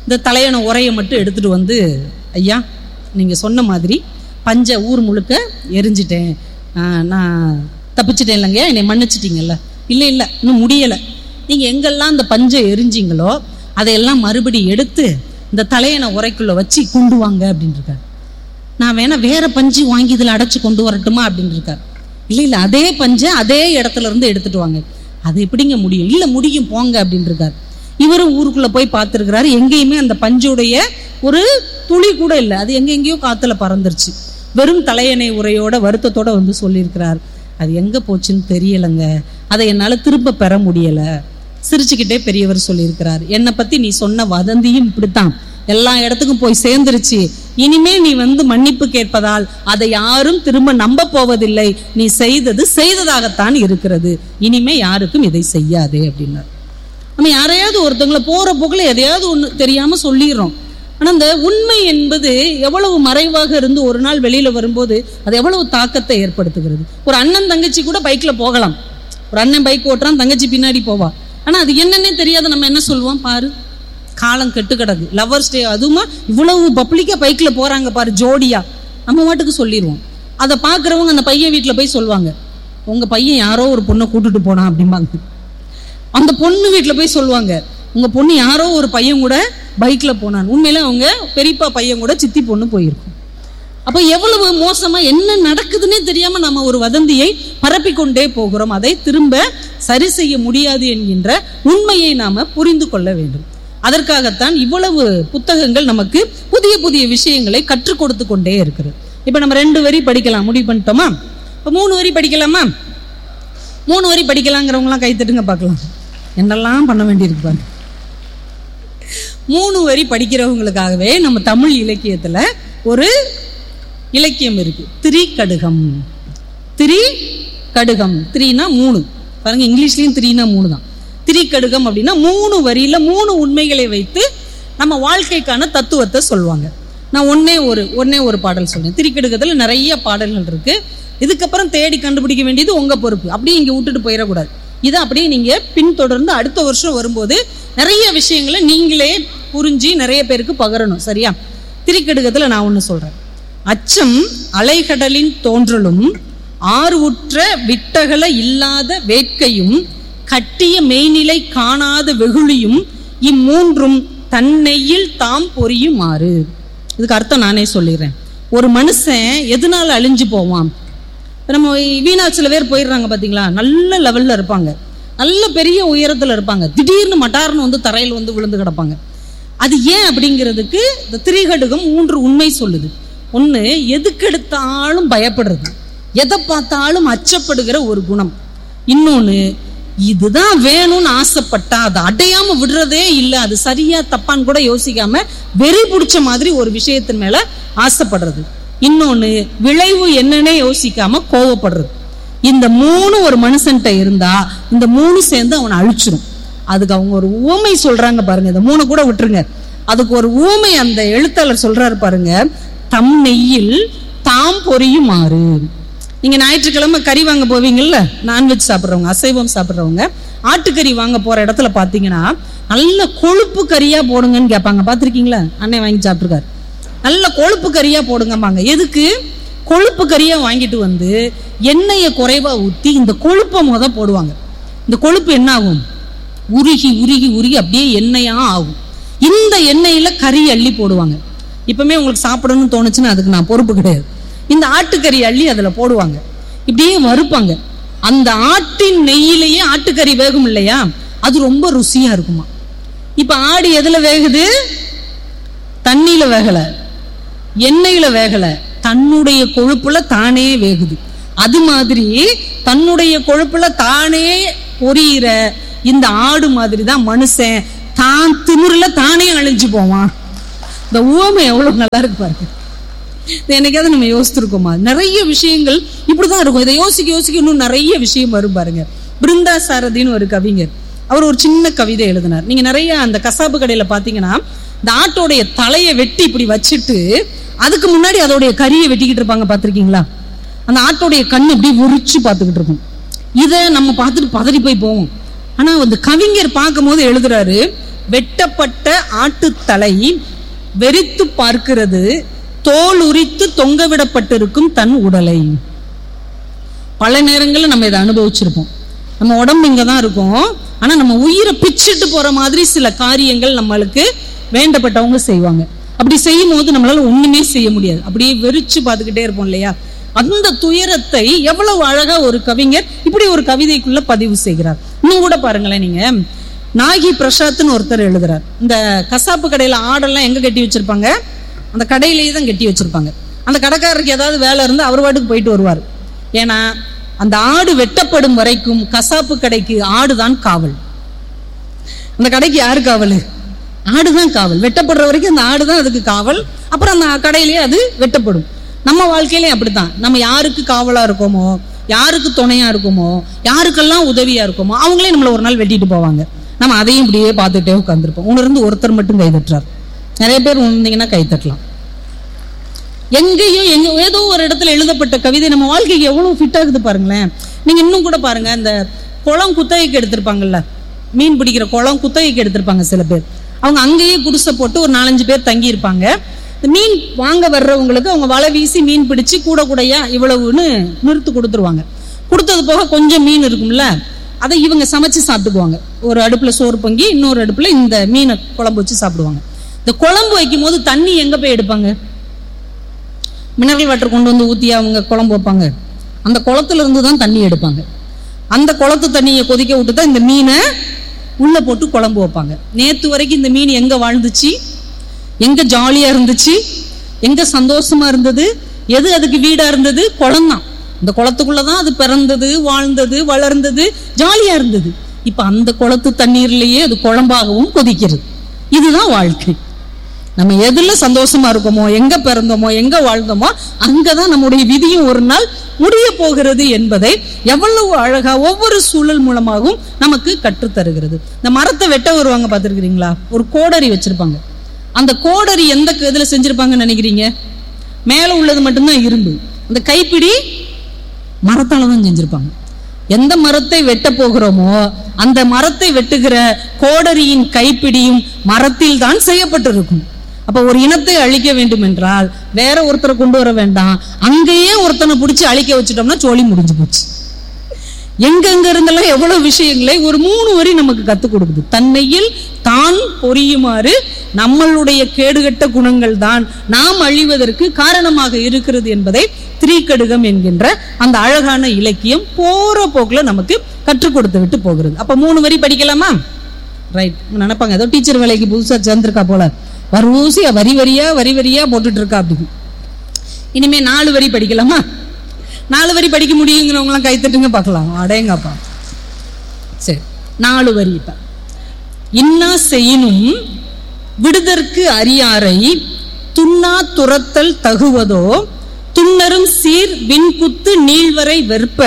இந்த தலையணை உரையை மட்டும் எடுத்துட்டு வந்து ஐயா நீங்க சொன்ன மாதிரி பஞ்ச ஊர் முழுக்க எரிஞ்சிட்டேன் ஆஹ் நான் தப்பிச்சிட்டேன் இல்லைங்க என்னை மன்னிச்சிட்டீங்கல்ல இல்லை இல்லை இன்னும் முடியலை நீங்க எங்கெல்லாம் இந்த பஞ்சை எரிஞ்சிங்களோ அதையெல்லாம் மறுபடி எடுத்து இந்த தலையணை உரைக்குள்ள வச்சு கொண்டு வாங்க அப்படின்னு இருக்காரு நான் வேணா வேற பஞ்சு வாங்கி இதில் அடைச்சு கொண்டு வரட்டுமா அப்படின்னு இருக்காரு இல்லை இல்லை அதே பஞ்சை அதே இடத்துல இருந்து எடுத்துட்டு வாங்க அது எப்படிங்க முடியும் இல்லை முடியும் போங்க அப்படின்னு இருக்காரு இவரும் ஊருக்குள்ள போய் பார்த்துருக்கிறாரு எங்கேயுமே அந்த பஞ்சுடைய ஒரு துளி கூட இல்லை அது எங்க எங்கேயோ காத்துல பறந்துருச்சு வெறும் தலையணை உரையோட வருத்தத்தோட வந்து சொல்லியிருக்கிறார் அது எங்க போச்சுன்னு தெரியலைங்க அதை என்னால திரும்ப பெற முடியல சிரிச்சுக்கிட்டே பெரியவர் சொல்லியிருக்கிறார் என்னை பத்தி நீ சொன்ன வதந்தியும் இப்படித்தான் எல்லா இடத்துக்கும் போய் சேர்ந்துருச்சு இனிமே நீ வந்து மன்னிப்பு கேட்பதால் அதை யாரும் திரும்ப நம்ப போவதில்லை நீ செய்தது செய்ததாகத்தான் இருக்கிறது இனிமே யாருக்கும் இதை செய்யாதே அப்படின்னார் நம்ம யாரையாவது ஒருத்தவங்கள போற போக்குல எதையாவது ஒண்ணு தெரியாம சொல்லிடுறோம் ஆனா அந்த உண்மை என்பது எவ்வளவு மறைவாக இருந்து ஒரு நாள் வெளியில வரும்போது அது எவ்வளவு தாக்கத்தை ஏற்படுத்துகிறது ஒரு அண்ணன் தங்கச்சி கூட பைக்ல போகலாம் ஒரு அண்ணன் பைக் ஓட்டுறான் தங்கச்சி பின்னாடி போவா ஆனா அது என்னன்னே தெரியாத நம்ம என்ன சொல்லுவோம் பாரு காலம் கெட்டு கிடக்கு லவர்ஸ் டே அதுவுமா இவ்வளவு பப்ளிக்கா பைக்ல போறாங்க பாரு ஜோடியா நம்ம மாட்டுக்கு சொல்லிடுவோம் அதை பாக்குறவங்க அந்த பையன் வீட்டுல போய் சொல்லுவாங்க உங்க பையன் யாரோ ஒரு பொண்ணை கூட்டிட்டு போனான் அப்படிம்பாங்க அந்த பொண்ணு வீட்டுல போய் சொல்லுவாங்க உங்க பொண்ணு யாரோ ஒரு பையன் கூட பைக்ல போனான் உண்மையில அவங்க பெரியப்பா பையன் கூட சித்தி பொண்ணு போயிருக்கும் அப்ப எவ்வளவு மோசமா என்ன நடக்குதுன்னே தெரியாம நம்ம ஒரு வதந்தியை பரப்பிக்கொண்டே போகிறோம் அதை திரும்ப சரி செய்ய முடியாது என்கின்ற உண்மையை நாம புரிந்து கொள்ள வேண்டும் அதற்காகத்தான் இவ்வளவு புத்தகங்கள் நமக்கு புதிய புதிய விஷயங்களை கற்றுக் கொடுத்து கொண்டே இருக்கிறது இப்ப நம்ம ரெண்டு வரி படிக்கலாம் முடிவு பண்ணிட்டோமா இப்ப மூணு வரி படிக்கலாமா மூணு வரி படிக்கலாங்கிறவங்களாம் கை தட்டுங்க பார்க்கலாம் என்னெல்லாம் பண்ண வேண்டியிருக்கு பாருங்க மூணு வரி படிக்கிறவங்களுக்காகவே நம்ம தமிழ் இலக்கியத்துல ஒரு இலக்கியம் இருக்கு திரிகடுகம் திரி கடுகம் த்ரீனா மூணு பாருங்க இங்கிலீஷ்லயும் த்ரீனா மூணு தான் திரிகடுகம் அப்படின்னா மூணு வரியில மூணு உண்மைகளை வைத்து நம்ம வாழ்க்கைக்கான தத்துவத்தை சொல்லுவாங்க நான் ஒன்னே ஒரு ஒன்னே ஒரு பாடல் சொல்றேன் திரிக்கடுக்கத்துல நிறைய பாடல்கள் இருக்கு இதுக்கப்புறம் தேடி கண்டுபிடிக்க வேண்டியது உங்க பொறுப்பு அப்படியே இங்க விட்டுட்டு போயிடக்கூடாது இதை அப்படியே நீங்க பின்தொடர்ந்து அடுத்த வருஷம் வரும்போது நிறைய விஷயங்களை நீங்களே புரிஞ்சு நிறைய பேருக்கு பகரணும் சரியா திரிக்கடுக்கத்துல நான் ஒண்ணு சொல்றேன் அச்சம் அலைகடலின் தோன்றலும் ஆர்வுற்ற விட்டகல இல்லாத வேட்கையும் கட்டிய மெய்நிலை காணாத வெகுளியும் இம்மூன்றும் தன்னையில் தாம் பொரியுமாறு இதுக்கு அர்த்தம் நானே சொல்லிடுறேன் ஒரு மனுஷன் எதனால அழிஞ்சு போவான் இப்ப நம்ம வீணா சில பேர் போயிடுறாங்க பாத்தீங்களா நல்ல லெவல்ல இருப்பாங்க நல்ல பெரிய உயரத்துல இருப்பாங்க திடீர்னு மட்டார்னு வந்து தரையில் வந்து விழுந்து கிடப்பாங்க அது ஏன் அப்படிங்கிறதுக்கு இந்த திரிகடுகம் மூன்று உண்மை சொல்லுது ஒண்ணு எதுக்கெடுத்தாலும் பயப்படுறது எதை பார்த்தாலும் அச்சப்படுகிற ஒரு குணம் இன்னொன்னு இதுதான் வேணும்னு ஆசைப்பட்டா அதை அடையாம விடுறதே இல்லை அது சரியா தப்பான்னு கூட யோசிக்காம வெறி பிடிச்ச மாதிரி ஒரு விஷயத்தின் மேல ஆசைப்படுறது இன்னொன்னு விளைவு என்னன்னே யோசிக்காம கோவப்படுறது இந்த மூணு ஒரு மனுஷன்ட்ட இருந்தா இந்த மூணு சேர்ந்து அவனை அழிச்சிரும் அதுக்கு அவங்க ஒரு ஊமை சொல்றாங்க பாருங்க இந்த மூணு கூட விட்டுருங்க அதுக்கு ஒரு ஊமை அந்த எழுத்தாளர் சொல்றாரு பாருங்க தம் நெய்யில் தாம் பொரியுமாறு நீங்க ஞாயிற்றுக்கிழமை கறி வாங்க போவீங்கல்ல நான்வெஜ் சாப்பிட்றவங்க அசைவம் சாப்பிட்றவங்க ஆட்டுக்கறி வாங்க போற இடத்துல பாத்தீங்கன்னா நல்ல கொழுப்பு கறியா போடுங்கன்னு கேட்பாங்க பாத்திருக்கீங்களா அண்ணன் வாங்கி சாப்பிட்டுருக்காரு நல்ல கொழுப்பு கறியா போடுங்கம்பாங்க எதுக்கு கொழுப்பு கறியா வாங்கிட்டு வந்து எண்ணெயை குறைவா ஊத்தி இந்த கொழுப்பை முத போடுவாங்க இந்த கொழுப்பு என்ன ஆகும் உருகி உருகி உருகி அப்படியே எண்ணெயா ஆகும் இந்த எண்ணெயில கறி அள்ளி போடுவாங்க இப்பவுமே உங்களுக்கு சாப்பிடணும்னு தோணுச்சுன்னா அதுக்கு நான் பொறுப்பு கிடையாது இந்த ஆட்டுக்கறி அள்ளி அதுல போடுவாங்க இப்படியே வறுப்பாங்க அந்த ஆட்டின் நெய்யிலேயே ஆட்டுக்கறி வேகும் இல்லையா அது ரொம்ப ருசியா இருக்குமா இப்ப ஆடு எதுல வேகுது தண்ணியில வேகல எண்ணெயில வேகல தன்னுடைய கொழுப்புல தானே வேகுது அது மாதிரி தன்னுடைய கொழுப்புல தானே பொரியிற இந்த ஆடு மாதிரி தான் மனுஷன் தான் திமிருல தானே அழிஞ்சு போவான் இந்த ஊமை எவ்வளவு நல்லா இருக்கு பாருங்க இது என்னைக்காவது நம்ம யோசிச்சிருக்கோமா நிறைய விஷயங்கள் இப்படிதான் இருக்கும் இதை யோசிக்க யோசிக்க இன்னும் நிறைய விஷயம் வரும் பாருங்க பிருந்தா சாரதின்னு ஒரு கவிஞர் அவர் ஒரு சின்ன கவிதை எழுதினார் நீங்க நிறைய அந்த கசாப்பு கடையில பாத்தீங்கன்னா இந்த ஆட்டோடைய தலையை வெட்டி இப்படி வச்சுட்டு அதுக்கு முன்னாடி அதோடைய கறியை வெட்டிக்கிட்டு இருப்பாங்க பாத்திருக்கீங்களா அந்த ஆட்டோடைய கண் இப்படி உரிச்சு பார்த்துக்கிட்டு இருக்கும் இதை நம்ம பார்த்துட்டு பதறி போய் போவோம் ஆனா அந்த கவிஞர் பார்க்கும் போது எழுதுறாரு வெட்டப்பட்ட ஆட்டுத்தலை வெறித்து பார்க்கிறது தோல் உரித்து தொங்கவிடப்பட்டிருக்கும் தன் உடலை பல நேரங்களில் நம்ம இதை அனுபவிச்சிருப்போம் நம்ம உடம்பு இங்க தான் இருக்கும் ஆனா நம்ம உயிரை பிச்சிட்டு போற மாதிரி சில காரியங்கள் நம்மளுக்கு வேண்டப்பட்டவங்க செய்வாங்க அப்படி செய்யும் போது நம்மளால ஒண்ணுமே செய்ய முடியாது அப்படியே வெறிச்சு பார்த்துக்கிட்டே இருப்போம் இல்லையா அந்த துயரத்தை எவ்வளவு அழகா ஒரு கவிஞர் இப்படி ஒரு கவிதைக்குள்ள பதிவு செய்கிறார் இன்னும் கூட பாருங்களேன் நீங்க நாகி பிரசாத்னு ஒருத்தர் எழுதுறார் இந்த கசாப்பு கடையில ஆடெல்லாம் எங்க கட்டி வச்சிருப்பாங்க அந்த கடையிலேயே தான் கட்டி வச்சிருப்பாங்க அந்த கடைக்காரருக்கு ஏதாவது வேலை இருந்து அவர் பாட்டுக்கு போயிட்டு வருவார் ஏன்னா அந்த ஆடு வெட்டப்படும் வரைக்கும் கசாப்பு கடைக்கு ஆடுதான் காவல் அந்த கடைக்கு யாரு காவல் ஆடுதான் காவல் வெட்டப்படுற வரைக்கும் அந்த ஆடுதான் அதுக்கு காவல் அப்புறம் அந்த கடையிலேயே அது வெட்டப்படும் நம்ம வாழ்க்கையிலே அப்படித்தான் நம்ம யாருக்கு காவலா இருக்கோமோ யாருக்கு துணையா இருக்கோமோ யாருக்கெல்லாம் உதவியா இருக்கோமோ அவங்களே நம்மள ஒரு நாள் வெட்டிட்டு போவாங்க நம்ம அதையும் இப்படியே பார்த்துட்டே உட்காந்துருப்போம் உணர்ந்து ஒருத்தர் மட்டும் கை தட்டுறார் நிறைய பேர் உணர்ந்தீங்கன்னா கை தட்டலாம் எங்கேயும் எங்க ஏதோ ஒரு இடத்துல எழுதப்பட்ட கவிதை நம்ம வாழ்க்கைக்கு எவ்வளவு ஃபிட் ஆகுது பாருங்களேன் நீங்க இன்னும் கூட பாருங்க இந்த குளம் குத்தகைக்கு எடுத்திருப்பாங்கல்ல மீன் பிடிக்கிற குளம் குத்தகைக்கு எடுத்திருப்பாங்க சில பேர் அவங்க அங்கேயே குடிசை போட்டு ஒரு நாலஞ்சு பேர் தங்கி இருப்பாங்க இந்த மீன் வாங்க வர்றவங்களுக்கு அவங்க வலை வீசி மீன் பிடிச்சு கூட கூடையா இவ்வளவுன்னு நிறுத்து கொடுத்துருவாங்க கொடுத்தது போக கொஞ்சம் மீன் இருக்கும்ல அதை இவங்க சமைச்சு சாப்பிட்டுக்குவாங்க ஒரு அடுப்புல சோறு பொங்கி இன்னொரு அடுப்புல இந்த மீனை குழம்பு வச்சு சாப்பிடுவாங்க இந்த குழம்பு வைக்கும் போது தண்ணி எங்க போய் எடுப்பாங்க மினரல் வாட்டர் கொண்டு வந்து ஊத்தி அவங்க குழம்பு வைப்பாங்க அந்த குளத்துல இருந்து தான் தண்ணி எடுப்பாங்க அந்த குளத்து தண்ணியை கொதிக்க விட்டு தான் இந்த மீனை உள்ள போட்டு குழம்பு வைப்பாங்க நேத்து வரைக்கும் இந்த மீன் எங்க வாழ்ந்துச்சு எங்க ஜாலியா இருந்துச்சு எங்க சந்தோஷமா இருந்தது எது அதுக்கு வீடா இருந்தது குளம் தான் இந்த குளத்துக்குள்ளதான் அது பிறந்தது வாழ்ந்தது வளர்ந்தது ஜாலியா இருந்தது இப்ப அந்த குளத்து தண்ணீர்லயே அது குழம்பாகவும் கொதிக்கிறது இதுதான் வாழ்க்கை நம்ம எதுல சந்தோஷமா இருக்கோமோ எங்க பிறந்தோமோ எங்க வாழ்ந்தோமோ அங்கதான் நம்முடைய விதியும் ஒரு நாள் முடிய போகிறது என்பதை எவ்வளவு அழகா ஒவ்வொரு சூழல் மூலமாகவும் நமக்கு கற்றுத் தருகிறது இந்த மரத்தை வெட்ட வருவாங்க பார்த்திருக்கிறீங்களா ஒரு கோடரி வச்சிருப்பாங்க அந்த கோடரி எந்த க- இதுல செஞ்சிருப்பாங்கன்னு நினைக்கிறீங்க மேல உள்ளது மட்டும்தான் இரும்பு அந்த கைப்பிடி மரத்தால தான் செஞ்சிருப்பாங்க எந்த மரத்தை வெட்ட போகிறோமோ அந்த மரத்தை வெட்டுகிற கோடரியின் கைப்பிடியும் மரத்தில் தான் செய்யப்பட்டிருக்கும் அப்ப ஒரு இனத்தை அழிக்க வேண்டும் என்றால் வேற ஒருத்தரை கொண்டு வர வேண்டாம் அங்கேயே ஒருத்தனை பிடிச்சி அழிக்க வச்சுட்டோம்னா சோழி முடிஞ்சு போச்சு எங்கெங்க இருந்தெல்லாம் எவ்வளவு விஷயங்களை ஒரு மூணு வரி நமக்கு கத்துக் கொடுக்குது தன்னையில் தான் பொரியுமாறு நம்மளுடைய கேடுகட்ட குணங்கள் தான் நாம் அழிவதற்கு காரணமாக இருக்கிறது என்பதை திரிகடுகம் என்கின்ற அந்த அழகான இலக்கியம் போற போக்குல நமக்கு கற்றுக் கொடுத்து விட்டு போகிறது அப்ப மூணு வரி படிக்கலாமா ரைட் நினைப்பாங்க ஏதோ டீச்சர் வேலைக்கு புதுசா சேர்ந்திருக்கா போல வரிசையா வரி வரியா வரி வரியா போட்டுட்டு இருக்கா அப்படின்னு இனிமே நாலு வரி படிக்கலாமா நாலு வரி படிக்க முடியுங்கிறவங்களாம் கைத்தட்டுங்க பார்க்கலாம் அடேங்கப்பா சரி நாலு வரி இப்ப இன்னா செய்யினும் விடுதற்கு அறியாரை துண்ணா துரத்தல் தகுவதோ துன்னரும் சீர் விண்குத்து நீள்வரை வெறுப்ப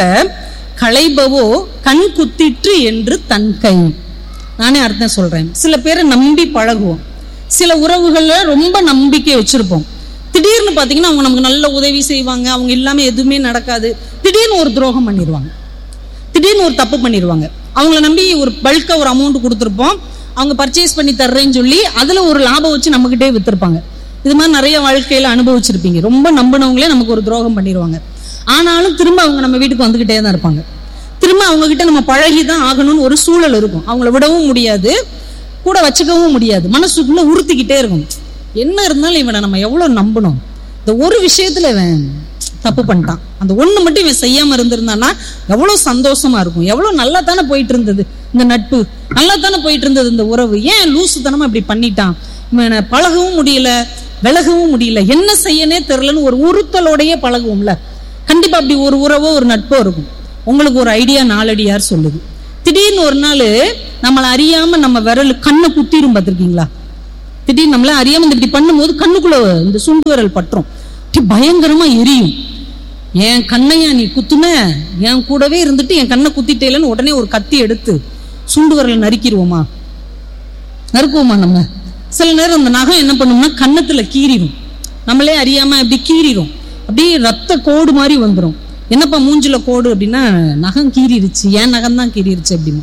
களைபவோ கண் குத்திற்று என்று தன் கை நானே அர்த்தம் சொல்றேன் சில பேரை நம்பி பழகுவோம் சில உறவுகள்ல ரொம்ப நம்பிக்கை வச்சிருப்போம் திடீர்னு பாத்தீங்கன்னா அவங்க நமக்கு நல்ல உதவி செய்வாங்க அவங்க இல்லாம எதுவுமே நடக்காது திடீர்னு ஒரு துரோகம் பண்ணிடுவாங்க திடீர்னு ஒரு தப்பு பண்ணிடுவாங்க அவங்கள நம்பி ஒரு பல்கா ஒரு அமௌண்ட் கொடுத்துருப்போம் அவங்க பர்ச்சேஸ் பண்ணி தர்றேன்னு சொல்லி அதுல ஒரு லாபம் வச்சு நம்மகிட்டே வித்திருப்பாங்க இது மாதிரி நிறைய வாழ்க்கையில அனுபவிச்சிருப்பீங்க ரொம்ப நம்பினவங்களே நமக்கு ஒரு துரோகம் பண்ணிடுவாங்க ஆனாலும் திரும்ப அவங்க நம்ம வீட்டுக்கு வந்துகிட்டே தான் இருப்பாங்க திரும்ப அவங்க கிட்ட நம்ம பழகி தான் ஆகணும்னு ஒரு சூழல் இருக்கும் அவங்கள விடவும் முடியாது கூட வச்சுக்கவும் முடியாது மனசுக்குள்ள உறுத்திக்கிட்டே இருக்கும் என்ன இருந்தாலும் இவனை நம்ம எவ்வளவு நம்பணும் இந்த ஒரு விஷயத்துல இவன் தப்பு பண்ணிட்டான் அந்த ஒண்ணு மட்டும் இவன் செய்யாம இருந்திருந்தான்னா எவ்வளவு சந்தோஷமா இருக்கும் எவ்வளவு நல்லா தானே போயிட்டு இருந்தது இந்த நட்பு நல்லா தானே போயிட்டு இருந்தது இந்த உறவு ஏன் லூசுத்தனமா இப்படி பண்ணிட்டான் இவனை பழகவும் முடியல விலகவும் முடியல என்ன செய்யனே தெரியலன்னு ஒரு உறுத்தலோடயே பழகுவோம்ல கண்டிப்பா அப்படி ஒரு உறவோ ஒரு நட்போ இருக்கும் உங்களுக்கு ஒரு ஐடியா நாலடியார் சொல்லுது திடீர்னு ஒரு நாள் நம்மளை அறியாம நம்ம விரல் கண்ணை குத்திரும் பார்த்திருக்கீங்களா திடீர்னு நம்மள அறியாம இந்த இப்படி பண்ணும்போது கண்ணுக்குள்ள இந்த சுண்டு விரல் பற்றும் அப்படி பயங்கரமா எரியும் என் கண்ணையா நீ குத்துன என் கூடவே இருந்துட்டு என் கண்ணை குத்திட்டேலன்னு உடனே ஒரு கத்தி எடுத்து சுண்டு விரலை நறுக்கிடுவோமா நறுக்குவோமா நம்ம சில நேரம் அந்த நகம் என்ன பண்ணும்னா கன்னத்துல கீறிடும் நம்மளே அறியாம அப்படி கீறிடும் அப்படியே ரத்த கோடு மாதிரி வந்துடும் என்னப்பா மூஞ்சில கோடு அப்படின்னா நகம் கீறிடுச்சு ஏன் நகம் தான் கீறிடுச்சு அப்படின்னு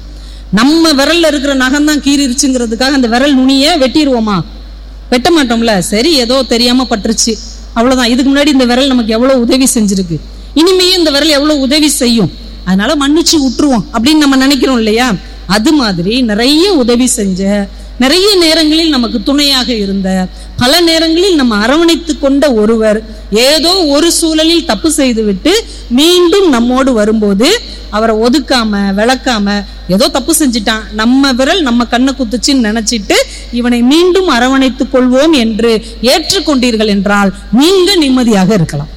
நம்ம விரல்ல இருக்கிற நகம் தான் கீறிருச்சுங்கிறதுக்காக அந்த விரல் நுனிய வெட்டிடுவோமா வெட்ட மாட்டோம்ல சரி ஏதோ தெரியாம பட்டுருச்சு அவ்வளவுதான் இதுக்கு முன்னாடி இந்த விரல் நமக்கு எவ்வளவு உதவி செஞ்சிருக்கு இனிமேயும் இந்த விரல் எவ்வளவு உதவி செய்யும் அதனால மன்னிச்சு விட்டுருவோம் அப்படின்னு நம்ம நினைக்கிறோம் இல்லையா அது மாதிரி நிறைய உதவி செஞ்ச நிறைய நேரங்களில் நமக்கு துணையாக இருந்த பல நேரங்களில் நம்ம அரவணைத்து கொண்ட ஒருவர் ஏதோ ஒரு சூழலில் தப்பு செய்துவிட்டு மீண்டும் நம்மோடு வரும்போது அவரை ஒதுக்காம விளக்காம ஏதோ தப்பு செஞ்சிட்டான் நம்ம விரல் நம்ம கண்ணை குத்துச்சுன்னு நினைச்சிட்டு இவனை மீண்டும் அரவணைத்துக் கொள்வோம் என்று ஏற்றுக்கொண்டீர்கள் என்றால் நீங்க நிம்மதியாக இருக்கலாம்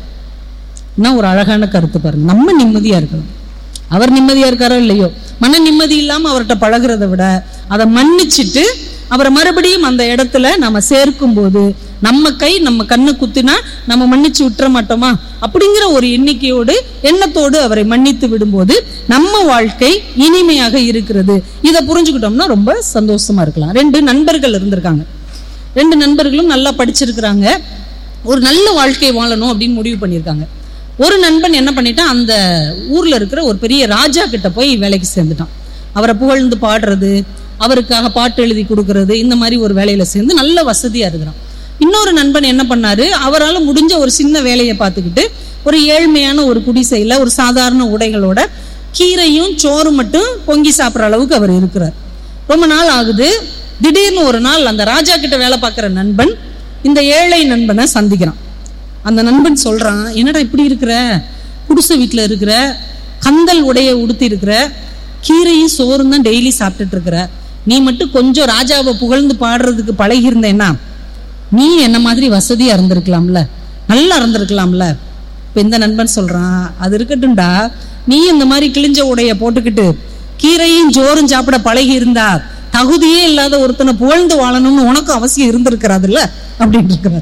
என்ன ஒரு அழகான கருத்து பாருங்க நம்ம நிம்மதியா இருக்கணும் அவர் நிம்மதியா இருக்காரோ இல்லையோ மன நிம்மதி இல்லாம அவர்கிட்ட பழகுறதை விட அதை மன்னிச்சிட்டு அவரை மறுபடியும் அந்த இடத்துல நம்ம சேர்க்கும் போது நம்ம கை நம்ம கண்ணு குத்தினா நம்ம மன்னிச்சு விட்டுற மாட்டோமா அப்படிங்கிற ஒரு எண்ணிக்கையோடு எண்ணத்தோடு அவரை மன்னித்து விடும்போது நம்ம வாழ்க்கை இனிமையாக இருக்கிறது இதை புரிஞ்சுக்கிட்டோம்னா ரொம்ப சந்தோஷமா இருக்கலாம் ரெண்டு நண்பர்கள் இருந்திருக்காங்க ரெண்டு நண்பர்களும் நல்லா படிச்சிருக்கிறாங்க ஒரு நல்ல வாழ்க்கை வாழணும் அப்படின்னு முடிவு பண்ணியிருக்காங்க ஒரு நண்பன் என்ன பண்ணிட்டான் அந்த ஊர்ல இருக்கிற ஒரு பெரிய ராஜா கிட்ட போய் வேலைக்கு சேர்ந்துட்டான் அவரை புகழ்ந்து பாடுறது அவருக்காக பாட்டு எழுதி கொடுக்கறது இந்த மாதிரி ஒரு வேலையில சேர்ந்து நல்ல வசதியா இருக்கிறான் இன்னொரு நண்பன் என்ன பண்ணாரு அவரால் முடிஞ்ச ஒரு சின்ன வேலையை பார்த்துக்கிட்டு ஒரு ஏழ்மையான ஒரு குடிசையில ஒரு சாதாரண உடைகளோட கீரையும் சோறும் மட்டும் பொங்கி சாப்பிட்ற அளவுக்கு அவர் இருக்கிறார் ரொம்ப நாள் ஆகுது திடீர்னு ஒரு நாள் அந்த ராஜா கிட்ட வேலை பார்க்குற நண்பன் இந்த ஏழை நண்பனை சந்திக்கிறான் அந்த நண்பன் சொல்றான் என்னடா இப்படி இருக்கிற குடிசை வீட்டுல இருக்கிற கந்தல் உடைய உடுத்தி இருக்கிற கீரையும் சோறும் தான் டெய்லி சாப்பிட்டுட்டு இருக்கிற நீ மட்டும் கொஞ்சம் ராஜாவை புகழ்ந்து பாடுறதுக்கு பழகி இருந்தேன்னா நீ என்ன மாதிரி வசதியா இருந்திருக்கலாம்ல நல்லா இருந்திருக்கலாம்ல இப்ப இந்த நண்பன் சொல்றான் அது இருக்கட்டும்டா நீ இந்த மாதிரி கிழிஞ்ச உடைய போட்டுக்கிட்டு கீரையும் ஜோறும் சாப்பிட பழகி இருந்தா தகுதியே இல்லாத ஒருத்தனை புகழ்ந்து வாழணும்னு உனக்கு அவசியம் இருந்திருக்கிறாதுல்ல அப்படின்னு இருக்கிறார்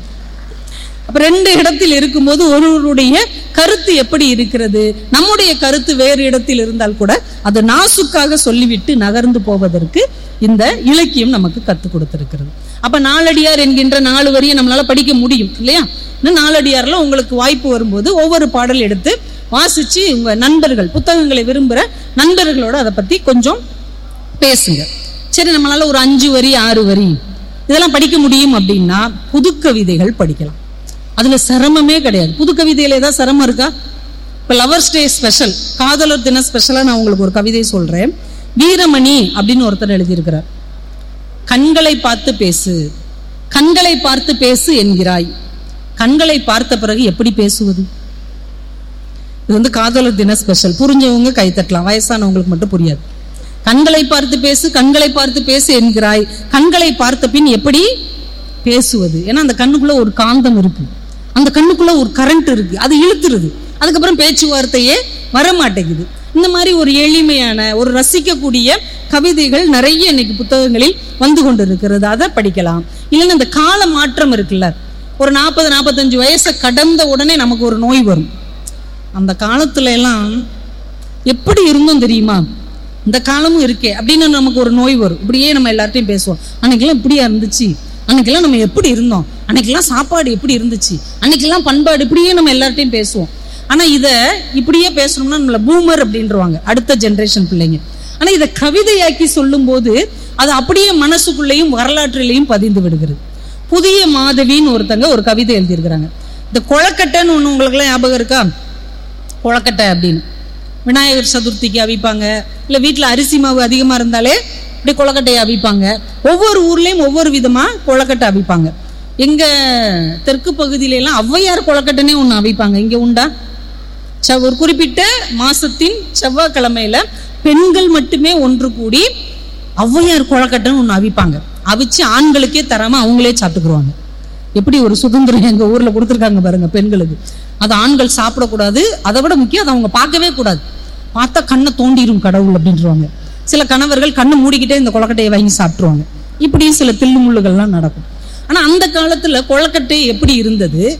அப்ப ரெண்டு இடத்தில் இருக்கும்போது ஒருவருடைய கருத்து எப்படி இருக்கிறது நம்முடைய கருத்து வேறு இடத்தில் இருந்தால் கூட அதை நாசுக்காக சொல்லிவிட்டு நகர்ந்து போவதற்கு இந்த இலக்கியம் நமக்கு கற்றுக் கொடுத்திருக்கிறது அப்ப நாலடியார் என்கின்ற நாலு வரியை நம்மளால படிக்க முடியும் இல்லையா இன்னும் நாலடியார்ல உங்களுக்கு வாய்ப்பு வரும்போது ஒவ்வொரு பாடல் எடுத்து வாசிச்சு உங்க நண்பர்கள் புத்தகங்களை விரும்புற நண்பர்களோட அதை பத்தி கொஞ்சம் பேசுங்க சரி நம்மளால ஒரு அஞ்சு வரி ஆறு வரி இதெல்லாம் படிக்க முடியும் அப்படின்னா புது கவிதைகள் படிக்கலாம் அதுல சிரமமே கிடையாது புது கவிதையில ஏதாவது சிரமம் இருக்கா இப்ப லவர்ஸ் டே ஸ்பெஷல் காதலர் தின ஸ்பெஷலா நான் உங்களுக்கு ஒரு கவிதை சொல்றேன் வீரமணி அப்படின்னு ஒருத்தர் எழுதியிருக்கிறார் கண்களை பார்த்து பேசு கண்களை பார்த்து பேசு என்கிறாய் கண்களை பார்த்த பிறகு எப்படி பேசுவது இது வந்து காதலர் தின ஸ்பெஷல் புரிஞ்சவங்க கை தட்டலாம் வயசானவங்களுக்கு மட்டும் புரியாது கண்களை பார்த்து பேசு கண்களை பார்த்து பேசு என்கிறாய் கண்களை பார்த்த பின் எப்படி பேசுவது ஏன்னா அந்த கண்ணுக்குள்ள ஒரு காந்தம் இருக்கு அந்த கண்ணுக்குள்ள ஒரு கரண்ட் இருக்கு அது இழுத்துருது அதுக்கப்புறம் பேச்சுவார்த்தையே வர மாட்டேங்குது இந்த மாதிரி ஒரு எளிமையான ஒரு ரசிக்கக்கூடிய கவிதைகள் நிறைய இன்னைக்கு புத்தகங்களில் வந்து கொண்டு இருக்கிறது அதை படிக்கலாம் இல்லைன்னா இந்த கால மாற்றம் இருக்குல்ல ஒரு நாற்பது நாற்பத்தஞ்சு வயசை கடந்த உடனே நமக்கு ஒரு நோய் வரும் அந்த காலத்துல எல்லாம் எப்படி இருந்தோம் தெரியுமா இந்த காலமும் இருக்கே அப்படின்னு நமக்கு ஒரு நோய் வரும் இப்படியே நம்ம எல்லார்ட்டையும் பேசுவோம் அன்னைக்கெல்லாம் இப்படியா இருந்துச்சு அன்னைக்கெல்லாம் நம்ம எப்படி இருந்தோம் அன்னைக்கெல்லாம் சாப்பாடு எப்படி இருந்துச்சு அன்னைக்கெல்லாம் பண்பாடு இப்படியே நம்ம எல்லார்ட்டையும் பேசுவோம் ஆனா இத இப்படியே பேசணும்னா நம்மள பூமர் அப்படின்றவாங்க அடுத்த ஜெனரேஷன் பிள்ளைங்க ஆனா இதை கவிதையாக்கி சொல்லும் போது அது அப்படியே மனசுக்குள்ளேயும் வரலாற்றிலையும் பதிந்து விடுகிறது புதிய மாதவின்னு ஒருத்தங்க ஒரு கவிதை எழுதியிருக்கிறாங்க இந்த கொழக்கட்டைன்னு ஒண்ணு உங்களுக்கு எல்லாம் ஞாபகம் இருக்கா கொழக்கட்டை அப்படின்னு விநாயகர் சதுர்த்திக்கு அவிப்பாங்க இல்ல வீட்டுல அரிசி மாவு அதிகமா இருந்தாலே இப்படி கொழக்கட்டையை அவிப்பாங்க ஒவ்வொரு ஊர்லயும் ஒவ்வொரு விதமா கொழக்கட்டை அவிப்பாங்க எங்க தெற்கு பகுதியில எல்லாம் ஔவையார் கொழக்கட்டைனே ஒண்ணு அவிப்பாங்க இங்க உண்டா செவ்- ஒரு குறிப்பிட்ட மாசத்தின் செவ்வாய்க்கிழமையில பெண்கள் மட்டுமே ஒன்று கூடி ஔவையார் கொழக்கட்டைன்னு ஒண்ணு அவிப்பாங்க அவிச்சு ஆண்களுக்கே தராம அவங்களே சாப்பிட்டுக்குருவாங்க எப்படி ஒரு சுதந்திரம் எங்க ஊர்ல கொடுத்துருக்காங்க பாருங்க பெண்களுக்கு அது ஆண்கள் சாப்பிடக்கூடாது அதை விட முக்கியம் அதை அவங்க பார்க்கவே கூடாது பார்த்தா கண்ணை தோண்டிரும் கடவுள் அப்படின்றவாங்க சில கணவர்கள் கண்ணை மூடிக்கிட்டே இந்த கொழக்கட்டையை வாங்கி சாப்பிட்டுருவாங்க இப்படியும் சில தில்லுமுள்ளுகள்லாம் நடக்கும் ஆனா அந்த காலத்துல கொழக்கட்டை எப்படி இருந்தது